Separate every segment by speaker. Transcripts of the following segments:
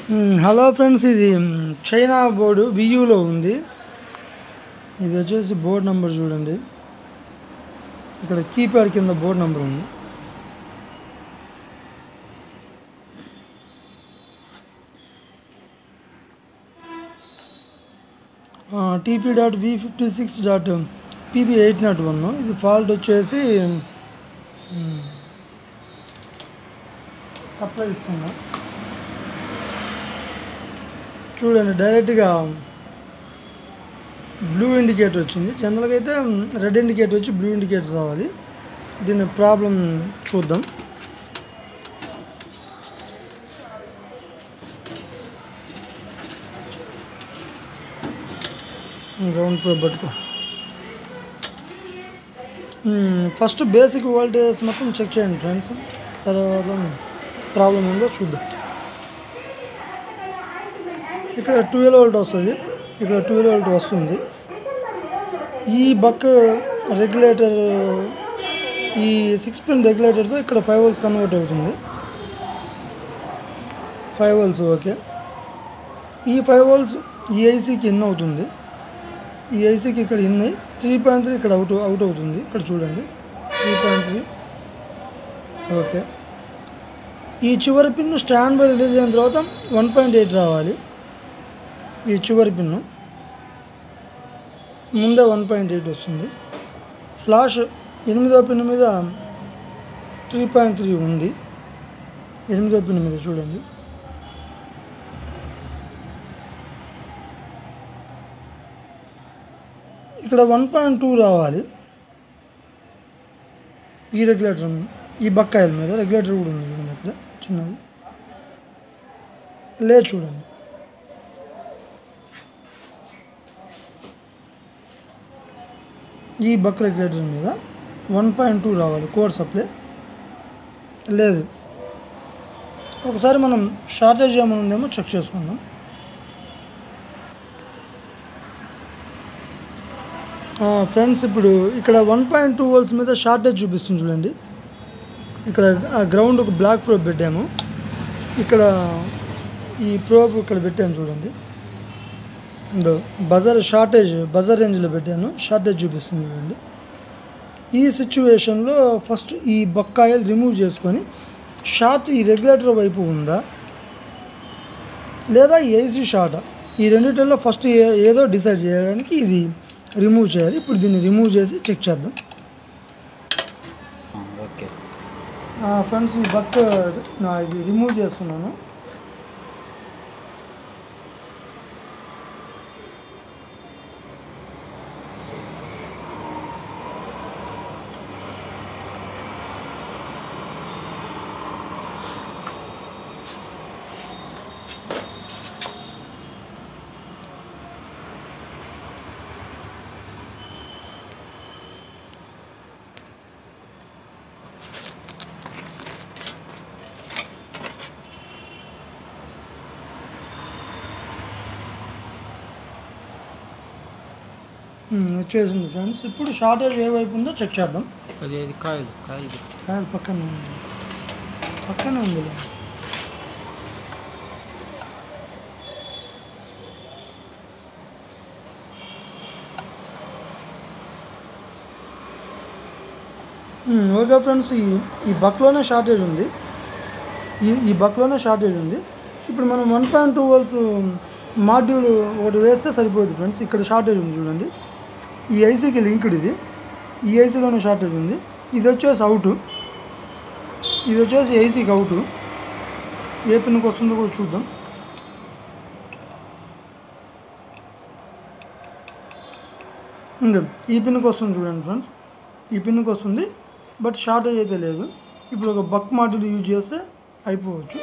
Speaker 1: మ్, hello friends ఇది మ్, China board వియూలో ఉంది ఇది వచ్చేసి బోర్డు నెంబర్ చూడండి ఇక్కడ కీప్యాడ్ కింద బోర్డు నెంబర్ ఉంది TP dot V fifty six dot PB eight nought one ఇది ఫాల్ట్ వచ్చేసి సప్లై ఇస్తున్నా చూడండి డైరెక్ట్గా బ్లూ ఇండికేటర్ వచ్చింది జనరల్గా అయితే రెడ్ ఇండికేటర్ వచ్చి బ్లూ ఇండికేటర్ రావాలి దీని ప్రాబ్లం చూద్దాం గ్రౌండ్ ప్రో పట్టుకో ఫస్ట్ బేసిక్ వోల్టేజ్ మొత్తం చెక్ చేయండి ఫ్రెండ్స్ తర్వాత ప్రాబ్లం ఏందో చూద్దాం ఇక్కడ ట్వెల్వ్ వోల్ట్ వస్తుంది ఇక్కడ ట్వెల్వ్ వోల్ట్ వస్తుంది ఈ బక్ రెగ్యులేటర్ ఈ సిక్స్ పిన్ రెగ్యులేటర్తో ఇక్కడ ఫైవ్ వోల్స్ కన్వర్ట్ అవుతుంది ఫైవ్ వోల్స్ ఓకే ఈ ఫైవ్ వోల్స్ ఈ ఐసీకి ఇన్ అవుతుంది ఈ ఐసీకి ఇక్కడ ఇన్ అయ్యి త్రీ పాయింట్ త్రీ ఇక్కడ అవుట్ అవుట్ అవుతుంది ఇక్కడ చూడండి త్రీ పాయింట్ త్రీ ఓకే ఈ చివరి పిన్ స్టాండ్ బై రిలీజ్ అయిన తర్వాత వన్ పాయింట్ ఎయిట్ రావాలి ఈ చివరి పిన్ను ముందే వన్ పాయింట్ ఎయిట్ వస్తుంది ఫ్లాష్ ఎనిమిదో పిన్ మీద త్రీ పాయింట్ త్రీ ఉంది ఎనిమిదో పిన్ మీద చూడండి ఇక్కడ వన్ పాయింట్ టూ రావాలి ఈ రెగ్యులేటర్ ఈ బక్కాయిల మీద రెగ్యులేటర్ కూడా ఉంది చూడండి అక్కడ చిన్నది లేదు చూడండి ఈ బక్ రెగ్యులేటర్ మీద వన్ పాయింట్ టూ రావాలి కోర్ సప్లై లేదు ఒకసారి మనం షార్టేజ్ ఏమైనా ఉందేమో చెక్ చేసుకుందాం ఫ్రెండ్స్ ఇప్పుడు ఇక్కడ వన్ పాయింట్ టూ వోల్స్ మీద షార్టేజ్ చూపిస్తుంది చూడండి ఇక్కడ ఆ గ్రౌండ్ ఒక బ్లాక్ ప్రోబ్ పెట్టాము ఇక్కడ ఈ ప్రోబ్ ఇక్కడ పెట్టాను చూడండి ఇందో బజార్ షార్టేజ్ బజార్ రేంజ్లో పెట్టాను షార్టేజ్ చూపిస్తుంది చూడండి ఈ సిచ్యువేషన్లో ఫస్ట్ ఈ బొక్కాయలు రిమూవ్ చేసుకొని షార్ట్ ఈ రెగ్యులేటర్ వైపు ఉందా లేదా ఏసీ షార్ట్ ఈ రెండిటిలో ఫస్ట్ ఏ- ఏదో డిసైడ్ చేయడానికి ఇది రిమూవ్ చేయాలి ఇప్పుడు దీన్ని రిమూవ్ చేసి చెక్ చేద్దాం
Speaker 2: ఓకే
Speaker 1: ఫ్రెండ్స్ ఈ బక్ నా ఇది రిమూవ్ చేస్తున్నాను ఉమ్, వచ్చేసింది ఫ్రెండ్స్ ఇప్పుడు షార్టేజ్ ఏ వైపు ఉందో చెక్ చేద్దాం
Speaker 2: అది అది కాయలు కాయలు
Speaker 1: కాదు పక్కన ఉంది పక్కనే ఉంది ఉమ్, ఓకే ఫ్రెండ్స్ ఈ ఈ బక్లోనే షార్టేజ్ ఉంది ఈ ఈ బక్లోనే షార్టేజ్ ఉంది ఇప్పుడు మనం one point two volts module ఒకటి వేస్తే సరిపోతుంది ఫ్రెండ్స్ ఇక్కడ షార్టేజ్ ఉంది చూడండి ఈ ఐసీకి లింక్డ్ ఇది ఈ ఐసీలోనే షార్టేజ్ ఉంది ఇది వచ్చేసి అవుట్ ఇది వచ్చేసి ఏసీకి అవుట్ ఏ పిన్కి వస్తుందో కూడా చూద్దాం ఉంది ఈ పిన్కి వస్తుంది చూడండి ఫ్రెండ్స్ ఈ పిన్కి వస్తుంది బట్ షార్టేజ్ అయితే లేదు ఇప్పుడు ఒక బక్ మాడ్యూల్ యూజ్ చేస్తే అయిపోవచ్చు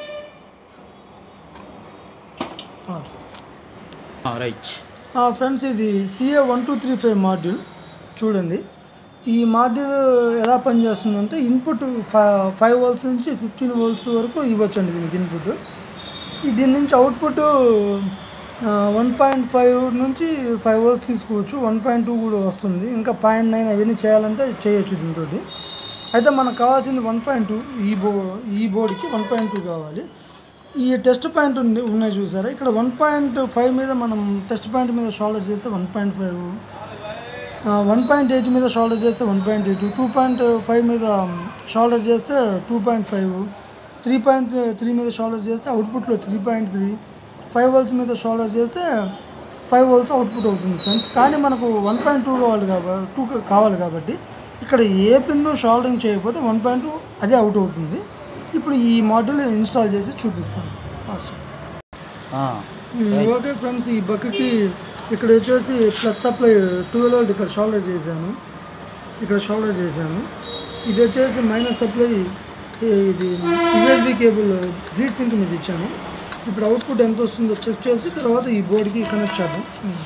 Speaker 1: పాస్
Speaker 2: రైట్
Speaker 1: ఫ్రెండ్స్ ఇది CA one two three five module చూడండి ఈ మాడ్యూల్ ఎలా పనిచేస్తుందంటే ఇన్పుట్ ఫైవ్ వోల్ట్స్ నుంచి ఫిఫ్టీన్ వోల్ట్స్ వరకు ఇవ్వచ్చండి దీనికి ఇన్పుట్ ఈ దీని నుంచి అవుట్పుట్ వన్ పాయింట్ ఫైవ్ నుంచి ఫైవ్ వోల్ట్స్ తీసుకోవచ్చు వన్ పాయింట్ టూ కూడా వస్తుంది ఇంకా పాయింట్ నైన్ అవన్నీ చేయాలంటే చేయొచ్చు దీంతో అయితే మనకు కావాల్సింది వన్ పాయింట్ టూ ఈ బో ఈ బోర్డుకి వన్ పాయింట్ టూ కావాలి ఈ టెస్ట్ పాయింట్ ఉంది ఉన్నాయి చూసారా ఇక్కడ వన్ పాయింట్ ఫైవ్ మీద మనం టెస్ట్ పాయింట్ మీద షోల్డర్ చేస్తే one point five one point eight మీద షోల్డర్ చేస్తే one point eight two point five మీద షోల్డర్ చేస్తే two point five three point three మీద షోల్డర్ చేస్తే అవుట్పుట్లో three point three five volts మీద షోల్డర్ చేస్తే ఫైవ్ వోల్స్ అవుట్పుట్ అవుతుంది ఫ్రెండ్స్ కానీ మనకు వన్ పాయింట్ టూ కావాలి కాబట్టి టూ కావాలి కాబట్టి ఇక్కడ ఏ పిన్ షోల్డరింగ్ చేయకపోతే వన్ పాయింట్ టూ అదే అవుట్ అవుతుంది ఇప్పుడు ఈ మాడ్యూల్ ఇన్స్టాల్ చేసి చూపిస్తాను ఫాస్ట్
Speaker 2: ఆ,
Speaker 1: ఓకే ఫ్రెండ్స్ ఈ బక్కి ఇక్కడ వచ్చేసి ప్లస్ సప్లై ట్వెల్వ్ వోల్ట్ ఇక్కడ షోల్డర్ చేశాను ఇక్కడ షోల్డర్ చేశాను ఇది వచ్చేసి మైనస్ సప్లై ఇది యూఎస్బి కేబుల్ హీట్ సింక్ మీద ఇచ్చాను ఇప్పుడు అవుట్పుట్ ఎంత వస్తుందో చెక్ చేసి తర్వాత ఈ బోర్డ్కి కనెక్ట్ చేద్దాం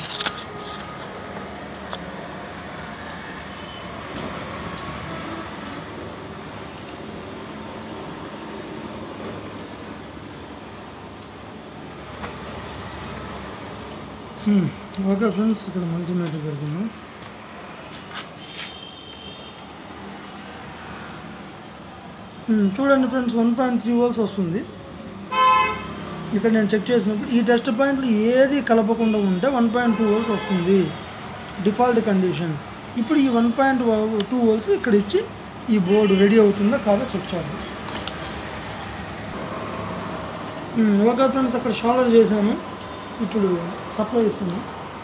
Speaker 1: Hmm. ఓకే ఫ్రెండ్స్ ఇక్కడ మల్టీమీటర్ పెడుతున్నాం Hmm, చూడండి friends one point three volts వస్తుంది ఇక్కడ నేను చెక్ చేసినప్పుడు ఈ టెస్ట్ పాయింట్లు ఏది కలపకుండా ఉంటే వన్ పాయింట్ టూ వోల్స్ వస్తుంది డిఫాల్ట్ కండిషన్ ఇప్పుడు ఈ వన్ పాయింట్ టూ వోల్స్ ఇక్కడ ఇచ్చి ఈ బోర్డు రెడీ అవుతుందా కాదో చెక్ చేద్దాం Hmm, ఓకే ఫ్రెండ్స్ అక్కడ షోల్డర్ చేశాను ఇప్పుడు సప్లై ఇస్తున్నాం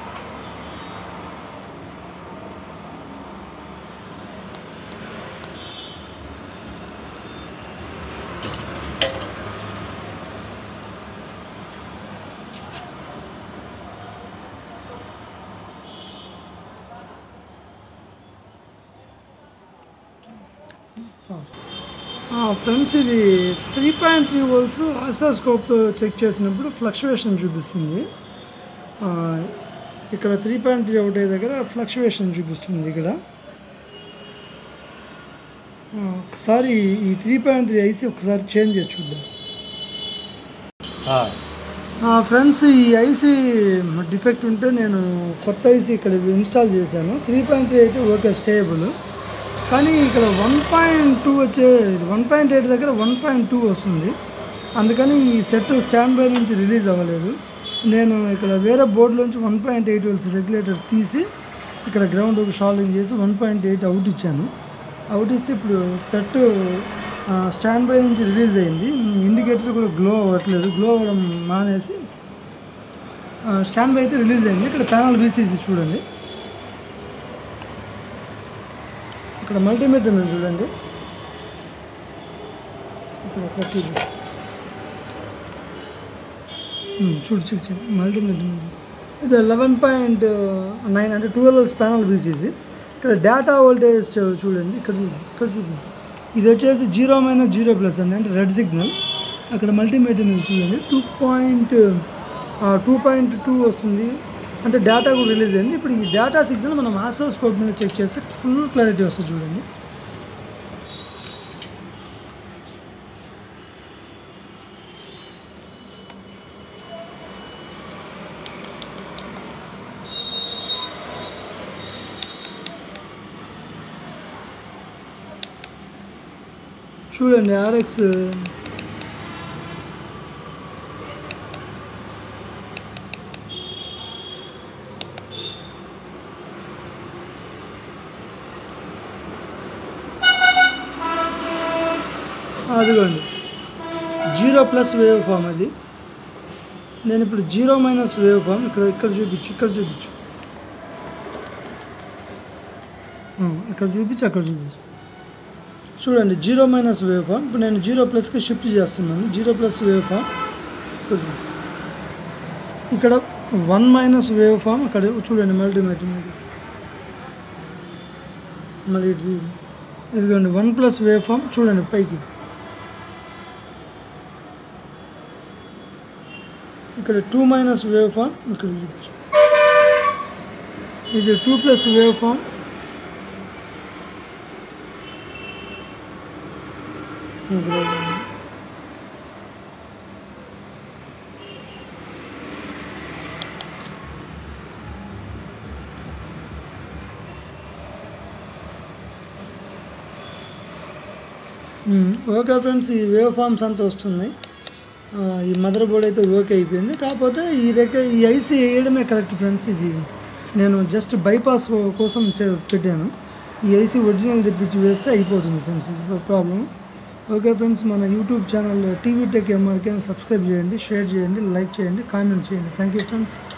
Speaker 1: ఫ్రెండ్స్ ఇది త్రీ పాయింట్ త్రీ వోల్స్ ఆసాస్కోప్తో చెక్ చేసినప్పుడు ఫ్లక్చువేషన్ చూపిస్తుంది ఆ, ఇక్కడ త్రీ పాయింట్ త్రీ ఒకటే దగ్గర ఫ్లక్చువేషన్ చూపిస్తుంది ఇక్కడ ఆ, ఒకసారి ఈ త్రీ పాయింట్ త్రీ ఐసీ ఒకసారి చేంజ్ చేసి చూద్దాం
Speaker 2: ఆ,
Speaker 1: ఫ్రెండ్స్ ఈ ఐసీ డిఫెక్ట్ ఉంటే నేను కొత్త ఐసీ ఇక్కడ ఇన్స్టాల్ చేశాను త్రీ పాయింట్ త్రీ అయితే ఓకే స్టేబుల్ కానీ ఇక్కడ వన్ పాయింట్ టూ వచ్చే వన్ పాయింట్ ఎయిట్ దగ్గర వన్ పాయింట్ టూ వస్తుంది అందుకని ఈ సెట్ స్టాండ్ బై నుంచి రిలీజ్ అవ్వలేదు నేను ఇక్కడ వేరే బోర్డులోంచి one point eight volts regulator తీసి ఇక్కడ గ్రౌండ్ షాల్వింగ్ చేసి వన్ పాయింట్ ఎయిట్ అవుట్ ఇచ్చాను అవుట్ ఇస్తే ఇప్పుడు సెట్ స్టాండ్ బై నుంచి రిలీజ్ అయింది ఇండికేటర్ కూడా గ్లో అవ్వట్లేదు గ్లో అవ్వడం మానేసి స్టాండ్ బై అయితే రిలీజ్ అయింది ఇక్కడ ప్యానల్ బీసీసీ చూడండి ఇక్కడ మల్టీమీటర్ ఉంది చూడండి ఇక్కడ ఒక చూడు ఉమ్, చూడు చూడు చూడు మల్టీమీటర్ ఉంది. ఇది లెవెన్ పాయింట్ నైన్ అంటే ట్వెల్వ్ ప్యానల్ బీసీసీ ఇక్కడ డేటా వోల్టేజ్ చూ- చూడండి ఇక్కడ చూడు ఇక్కడ చూడండి ఇది వచ్చేసి జీరో మైనస్ జీరో ప్లస్ అండి అంటే రెడ్ సిగ్నల్ అక్కడ మల్టీమీటర్ మీద చూడండి two point two point two వస్తుంది అంటే డేటా కూడా రిలీజ్ అయింది ఇప్పుడు ఈ డేటా సిగ్నల్ మనం ఆస్ట్రోస్కోప్ మీద చెక్ చేస్తే ఫుల్ క్లారిటీ వస్తుంది చూడండి చూడండి ఆర్ఎక్స్ అదిగోండి జీరో ప్లస్ వేవ్ ఫామ్ అది నేను ఇప్పుడు జీరో మైనస్ వేవ్ ఫామ్ ఇక్కడ ఇక్కడ చూపించు ఇక్కడ చూపించు ఆ, ఇక్కడ చూపించు అక్కడ చూపించు చూడండి జీరో మైనస్ వేవ్ ఫామ్ ఇప్పుడు నేను జీరో ప్లస్కి షిఫ్ట్ చేస్తున్నాను జీరో ప్లస్ వేవ్ ఫామ్ ఇక్కడ చూ- ఇక్కడ వన్ మైనస్ వేవ్ ఫామ్ అక్కడ చూడండి మల్టీమీటర్ మీద మళ్ళీ ఇది ఇదిగోండి వన్ ప్లస్ వేవ్ ఫామ్ చూడండి పైకి ఇక్కడ టూ మైనస్ వేవ్ ఫామ్ ఇక్కడ చూపించు ఇది టూ ప్లస్ వేవ్ ఫామ్ ఇక్కడ మ్మ్. ఓకే ఫ్రెండ్స్ ఈ వేవ్ ఫామ్స్ అంతా వస్తున్నాయి ఆ, ఈ మదర్ బోర్డ్ అయితే ఓకే అయిపోయింది కాకపోతే ఈ దగ్గర ఈ ఐసీ వేయడమే కరెక్ట్ ఫ్రెండ్స్ ఇది నేను జస్ట్ బైపాస్ కోసం చే- పెట్టాను ఈ ఐసీ ఒరిజినల్ తెప్పించి వేస్తే అయిపోతుంది ఫ్రెండ్స్ ఇది ప్రాబ్లం ఓకే ఫ్రెండ్స్ మన YouTube channel TV tech MRK subscribe చేయండి షేర్ చేయండి లైక్ చేయండి కామెంట్ చేయండి థ్యాంక్ యూ ఫ్రెండ్స్